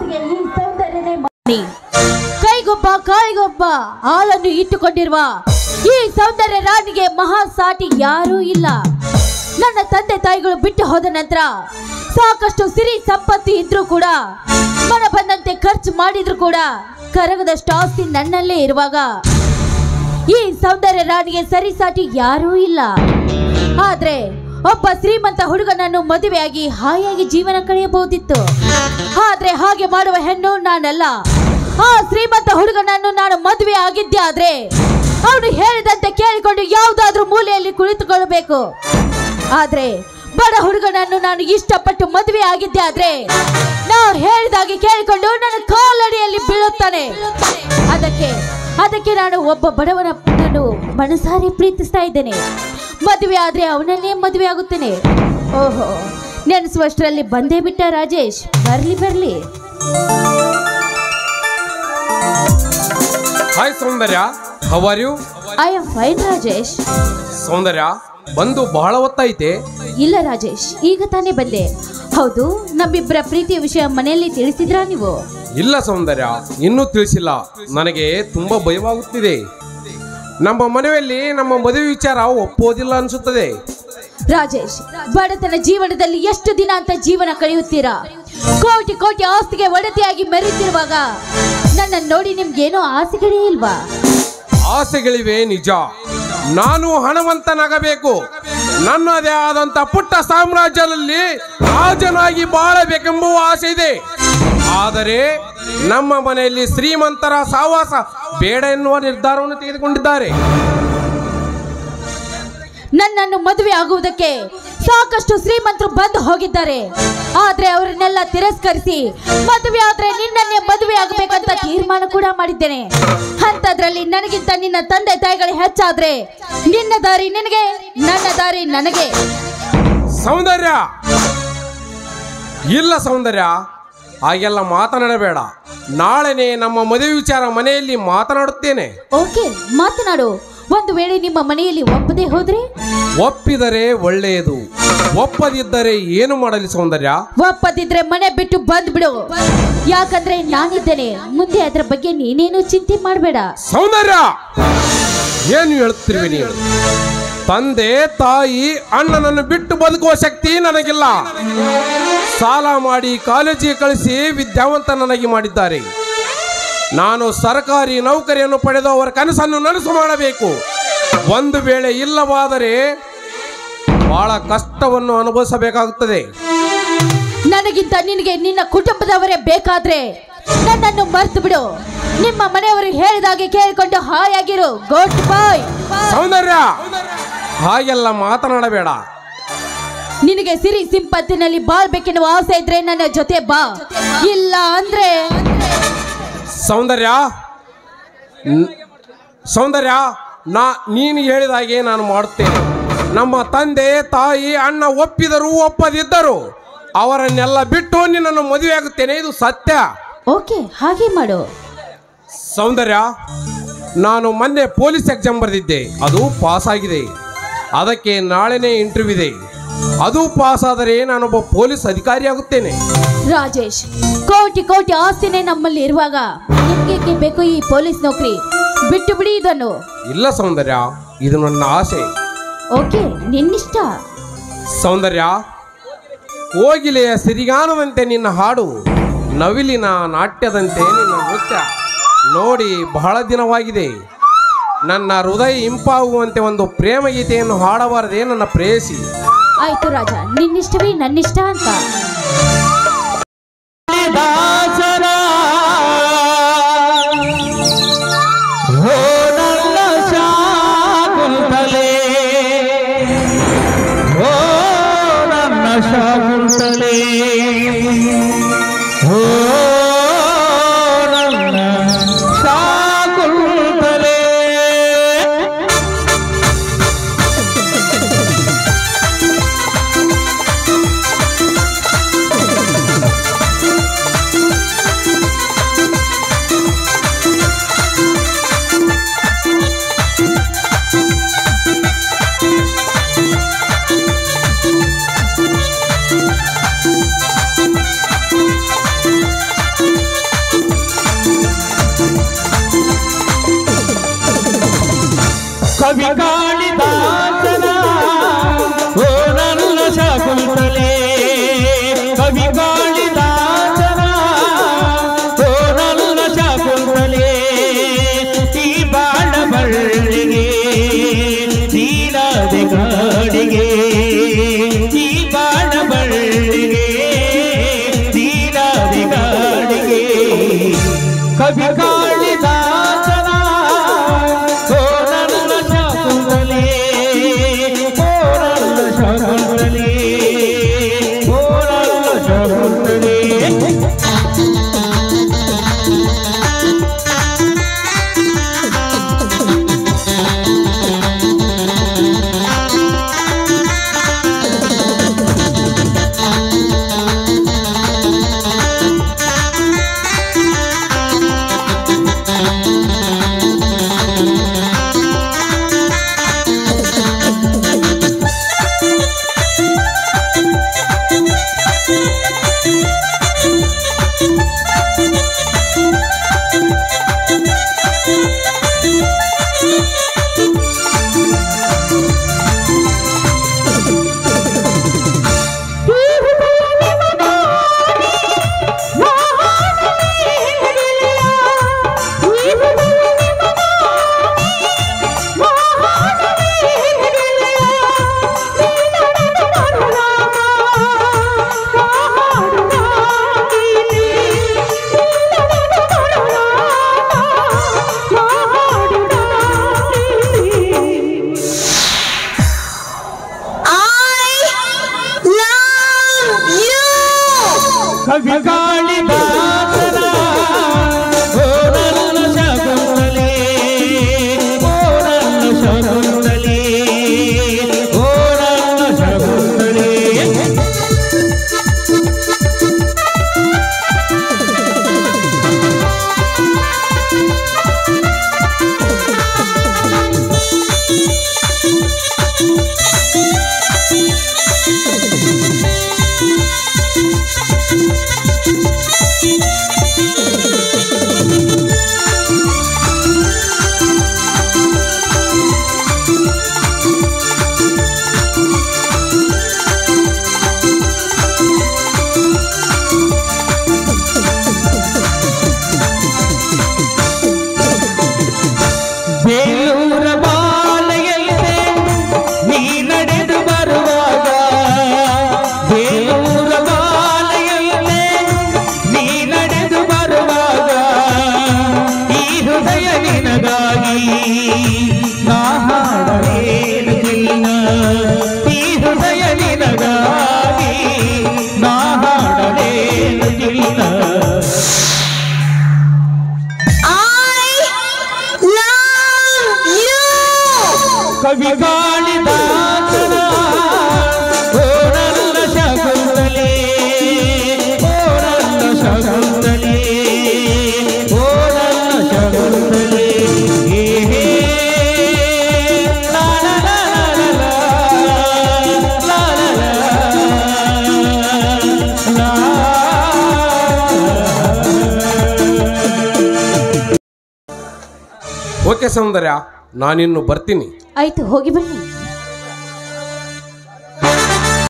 ಆಸ್ತಿಗೆ ಈ ಸೌಂದರ್ಯನೇ ಮಾಡಿ ಕೈಗೊಬ್ಬ ಕಾಯಿಗೊಬ್ಬ ಹಾಲನ್ನು ಇಟ್ಟುಕೊಂಡಿರುವ ಈ ಸೌಂದರ್ಯ ರಾಣಿಗೆ ಮಹಾ ಸಾಟಿ ಯಾರೂ ಇಲ್ಲ ನನ್ನ ತಂದೆ ತಾಯಿಗಳು ಬಿಟ್ಟು ಹೋದ ನಂತರ ಸಾಕಷ್ಟು ಸಿರಿ ಸಂಪತ್ತಿ ಇದ್ರೂ ಕೂಡ ಮನ ಬಂದಂತೆ ಖರ್ಚು ಮಾಡಿದ್ರು ಕೂಡ ಕರಗದಷ್ಟು ಆಸ್ತಿ ನನ್ನಲ್ಲೇ ಇರುವಾಗ ಈ ಸೌಂದರ್ಯ ರಾಣಿಗೆ ಸರಿಸಾಟಿ ಯಾರೂ ಇಲ್ಲ ಆದ್ರೆ ಒಬ್ಬ ಶ್ರೀಮಂತ ಹುಡುಗನನ್ನು ಮದುವೆಯಾಗಿ ಹಾಯಾಗಿ ಜೀವನ ಕಳೆಯಬಹುದಿತ್ತು ಆದ್ರೆ ಹಾಗೆ ಮಾಡುವ ಹೆಣ್ಣು ನಾನಲ್ಲ ಆ ಶ್ರೀಮಂತ ಹುಡುಗನನ್ನು ನಾನು ಮದುವೆ ಆಗಿದ್ದೆ ಆದ್ರೆ ಅವನು ಹೇಳಿದಂತೆ ಕೇಳಿಕೊಂಡು ಯಾವುದಾದ್ರೂ ಮೂಲೆಯಲ್ಲಿ ಕುಳಿತುಕೊಳ್ಳಬೇಕು ಆದ್ರೆ ಬಡ ಹುಡುಗನನ್ನು ನಾನು ಇಷ್ಟಪಟ್ಟು ಮದುವೆ ಆಗಿದ್ದೆ ಆದ್ರೆ ನಾವು ಹೇಳಿದಾಗೆ ಕೇಳಿಕೊಂಡು ನನ್ನ ಕಾಲಡಿಯಲ್ಲಿ ಬೀಳುತ್ತಾನೆ ಅದಕ್ಕೆ ಅದಕ್ಕೆ ನಾನು ಒಬ್ಬ ಬಡವನ ನಾನು ಮನಸಾರಿ ಪ್ರೀತಿಸ್ತಾ ಇದ್ದೇನೆ ಮದುವೆ ಆದ್ರೆ ಅವನನ್ನೇ ಮದುವೆ ಆಗುತ್ತೇನೆ ಓಹೋ ನೆನೆಸುವಷ್ಟರಲ್ಲಿ ಬಂದೇ ಬಿಟ್ಟ ರಾಜೇಶ್ ಬರ್ಲಿ ಬರ್ಲಿ hi Soundarya how are you I am fine Rajesh Soundarya ಬಂದು ಬಹಳ ಹೊತ್ತಾಯ್ತೆ ಇಲ್ಲ ರಾಜೇಶ್ ಈಗ ತಾನೇ ಬಂದೆ ಹೌದು ನಮ್ಮಿಬ್ಬರ ಪ್ರೀತಿಯ ವಿಷಯ ಮನೆಯಲ್ಲಿ ತಿಳಿಸಿದ್ರಾ ನೀವು ಇಲ್ಲ ಸೌಂದರ್ಯ ಇನ್ನೂ ತಿಳಿಸಿಲ್ಲ ನನಗೆ ತುಂಬಾ ಭಯವಾಗುತ್ತಿದೆ ನಮ್ಮ ಮನೆಯಲ್ಲಿ ನಮ್ಮ ಮದುವೆ ವಿಚಾರ ಒಪ್ಪೋದಿಲ್ಲ ಅನಿಸುತ್ತದೆ ರಾಜೇಶ್ ಬಡತನ ಜೀವನದಲ್ಲಿ ಎಷ್ಟು ದಿನ ಅಂತ ಜೀವನ ಕಳೆಯುತ್ತೀರಾ ಕೋಟಿ ಕೋಟಿ ಆಸ್ತಿಗೆ ಒಡತಿಯಾಗಿ ಮೆರೆಯುತ್ತಿರುವಾಗ ನನ್ನ ನೋಡಿ ನಿಮ್ಗೇನೋ ಆಸೆಗಳೇ ಇಲ್ವಾ ಆಸೆಗಳಿವೆ ನಿಜ ನಾನು ಹಣವಂತನಾಗಬೇಕು ನನ್ನದೇ ಆದಂತ ಪುಟ್ಟ ಸಾಮ್ರಾಜ್ಯದಲ್ಲಿ ರಾಜನಾಗಿ ಬಾಳಬೇಕೆಂಬುವ ಆಸೆ ಇದೆ ಆದರೆ ನಮ್ಮ ಮನೆಯಲ್ಲಿ ಶ್ರೀಮಂತರ ಸಾವಾಸ ಬೇಡ ಎನ್ನುವ ನಿರ್ಧಾರವನ್ನು ತೆಗೆದುಕೊಂಡಿದ್ದಾರೆ ನನ್ನನ್ನು ಮದುವೆ ಆಗುವುದಕ್ಕೆ ಸಾಕಷ್ಟು ಶ್ರೀಮಂತರು ಬಂದು ಹೋಗಿದ್ದಾರೆ ಆದ್ರೆ ಅವರನ್ನೆಲ್ಲ ತಿರಸ್ಕರಿಸಿ ಮದುವೆ ಆದ್ರೆ ನಿನ್ನನ್ನೇ ಮದುವೆ ಆಗಬೇಕಂತ ತೀರ್ಮಾನ ಕೂಡ ಮಾಡಿದ್ದೇನೆ ಅಂತದ್ರಲ್ಲಿ ನನಗಿಂತ ನಿನ್ನ ತಂದೆ ತಾಯಿಗಳು ಹೆಚ್ಚಾದ್ರೆ ನಿನ್ನ ದಾರಿ ನಿನಗೆ ನನ್ನ ದಾರಿ ನನಗೆ ಸೌಂದರ್ಯ ಇಲ್ಲ ಸೌಂದರ್ಯ ಹಾಗೆಲ್ಲ ಮಾತನಾಡಬೇಡ ನಾಳೆನೆ ನಮ್ಮ ಮದುವೆ ವಿಚಾರ ಮನೆಯಲ್ಲಿ ಮಾತನಾಡುತ್ತೇನೆ ಓಕೆ ಮಾತನಾಡು ಒಂದು ವೇಳೆ ನಿಮ್ಮ ಮನೆಯಲ್ಲಿ ಒಪ್ಪದೆ ಹೋದ್ರೆ ಒಪ್ಪಿದರೆ ಒಳ್ಳೆಯದು ಒಪ್ಪದಿದ್ದರೆ ಏನು ಮಾಡಲಿ ಸೌಂದರ್ಯ ಒಪ್ಪದಿದ್ರೆ ಮನೆ ಬಿಟ್ಟು ಬಂದ್ಬಿಡು ಯಾಕಂದ್ರೆ ನಾನಿದ್ದೇನೆ ಮುಂದೆ ಅದರ ಬಗ್ಗೆ ನೀನೇನು ಚಿಂತೆ ಮಾಡಬೇಡ ಸೌಂದರ್ಯ ಏನು ಹೇಳ್ತಿರುವೆ ನೀವು ತಂದೆ ತಾಯಿ ಅಣ್ಣನನ್ನು ಬಿಟ್ಟು ಬದುಕುವ ಶಕ್ತಿ ನನಗಿಲ್ಲ ಸಾಲ ಮಾಡಿ ಕಾಲೇಜಿಗೆ ಕಳಿಸಿ ವಿದ್ಯಾವಂತ ನನಗೆ ಮಾಡಿದ್ದಾರೆ ನಾನು ಸರ್ಕಾರಿ ನೌಕರಿಯನ್ನು ಪಡೆದು ಅವರ ಕನಸನ್ನು ನನಸು ಮಾಡಬೇಕು ಒಂದು ವೇಳೆ ಇಲ್ಲವಾದರೆ ಬಹಳ ಕಷ್ಟವನ್ನು ಅನುಭವಿಸಬೇಕಾಗುತ್ತದೆ ನನಗಿಂತ ನಿನಗೆ ನಿನ್ನ ಕುಟುಂಬದವರೇ ಬೇಕಾದ್ರೆ ನನ್ನನ್ನು ಮರ್ತು ಬಿಡು ನಿಮ್ಮ ಮನೆಯವರು ಹೇಳಿದಾಗೆ ಕೇಳಿಕೊಂಡು ಹಾಯಾಗಿರು ಗೋಟ್ ಬಾಯ್ ಸೌಂದರ್ಯ ಹಾಗೆಲ್ಲ ಮಾತನಾಡಬೇಡ ನಿನಗೆ ಸಿರಿ ಸಿಂಪತ್ತಿನಲ್ಲಿ ಬಾಳ್ಬೇಕೆನ್ನುವ ಆಸೆ ಇದ್ರೆ ನನ್ನ ಜೊತೆ ಬಾ ಇಲ್ಲ ಅಂದ್ರೆ ಸೌಂದರ್ಯ ನ್- ಸೌಂದರ್ಯ ನಾ ನೀನು ಹೇಳಿದ ಹಾಗೆ ನಾನು ಮಾಡುತ್ತೇನೆ ನಮ್ಮ ತಂದೆ ತಾಯಿ ಅಣ್ಣ ಒಪ್ಪಿದರು ಒಪ್ಪದಿದ್ದರು ಅವರನ್ನೆಲ್ಲ ಬಿಟ್ಟು ನಿನ್ನನ್ನು ಮದುವೆ ಆಗುತ್ತೇನೆ ಇದು ಸತ್ಯ ಓಕೆ ಹಾಗೆ ಮಾಡು ಸೌಂದರ್ಯ ನಾನು ಮೊನ್ನೆ ಪೊಲೀಸ್ ಎಕ್ಸಾಮ್ ಬರೆದಿದ್ದೆ ಅದು ಪಾಸ್ ಆಗಿದೆ ಅದಕ್ಕೆ ನಾಳೆನೇ ಇಂಟರ್ವ್ಯೂ ಇದೆ ಅದು ಪಾಸ್ ಆದರೆ ನಾನೊಬ್ಬ ಪೊಲೀಸ್ ಅಧಿಕಾರಿ ಆಗುತ್ತೇನೆ ರಾಜೇಶ್ ಕೋಟಿ ಕೋಟಿ ಆಸ್ತಿನೇ ನಮ್ಮಲ್ಲಿ ಇರುವಾಗ ನಿಮ್ಗೆ ಬೇಕು ಈ ಪೊಲೀಸ್ ನೌಕರಿ ಬಿಟ್ಟು ಬಿಡಿ ಇದನ್ನು ಇಲ್ಲ ಸೌಂದರ್ಯ ಇದು ನನ್ನ ಆಸೆ ಓಕೆ ನಿನ್ನಿಷ್ಟ ಸೌಂದರ್ಯ ಕೋಗಿಲೆಯ ಸಿರಿಗಾನದಂತೆ ನಿನ್ನ ಹಾಡು ನವಿಲಿನ ನಾಟ್ಯದಂತೆ ನಿನ್ನ ನೃತ್ಯ ನೋಡಿ ಬಹಳ ದಿನವಾಗಿದೆ ನನ್ನ ಹೃದಯ ಇಂಪಾಗುವಂತೆ ಒಂದು ಪ್ರೇಮ ಗೀತೆಯನ್ನು ಹಾಡಬಾರದೆ ನನ್ನ ಪ್ರೇಯಸಿ ಆಯ್ತು ರಾಜ ನಿನ್ನಿಷ್ಟವೇ ನನ್ನಿಷ್ಟ ಅಂತ ದಾಸರ ಹೋ ನನ್ನ ಶಾಕುಂತಲೆ ಹೋ ನನ್ನ ಶಾಕುಂತಲೆ ಹೋ ನನ್ನ ಶಾಕುಂತಲೆ ಸೌಂದರ್ಯ ಕವಿ ಕಾಳಿದಾಸನ ಓ ನನ್ನ ಶಾಕುಂತಲೆ ಓ ನನ್ನ ಶಾಕುಂತಲೆ ಓ ನನ್ನ ಶಾಕುಂತಲೆ ಕವಿ ಕಾಳಿದಾಸನ ಓ ನನ್ನ ಶಾಕುಂತಲೆ ಓ ನನ್ನ ಶಾಕುಂತಲೆ ಓ ನನ್ನ ಶಾಕುಂತಲೆ ಬೇಲೂರ ಬಾಲೆಯಲ್ಲದೆ ನೀ ನಡೆದು ಬರುವಾಗ ಬೇಲೂರ ಬಾಲೆಯಲ್ಲದೆ ನೀ ನಡೆದು ಬರುವಾಗ ಈ ಹೃದಯ ನಿನಗಾಗಿ ನಾ ಹಾಡಲೇನಿಲ್ಲ ಈ ಹೃದಯ ನಿನಗಾಗಿ ನಾ ಹಾಡಲೇನಿಲ್ಲ ಕವಿ ಕಾಳಿದಾಸನ ಓ ನನ್ನ ಶಕುಂತಲೆ ಓ ನನ್ನ ಶಕುಂತಲೆ ಓ ನನ್ನ ಶಕುಂತಲೆ ಹೇ ಹೇ ಲಾ ಲಾ ಲಾ ಲಾ ಲಾ ಲಾ ಲಾ ಲಾ ಓಕೆ ಸೌಂದರ್ಯ ನಾನಿನ್ನು ಬರ್ತೀನಿ ಆಯ್ತು ಹೋಗಿ ಬನ್ನಿ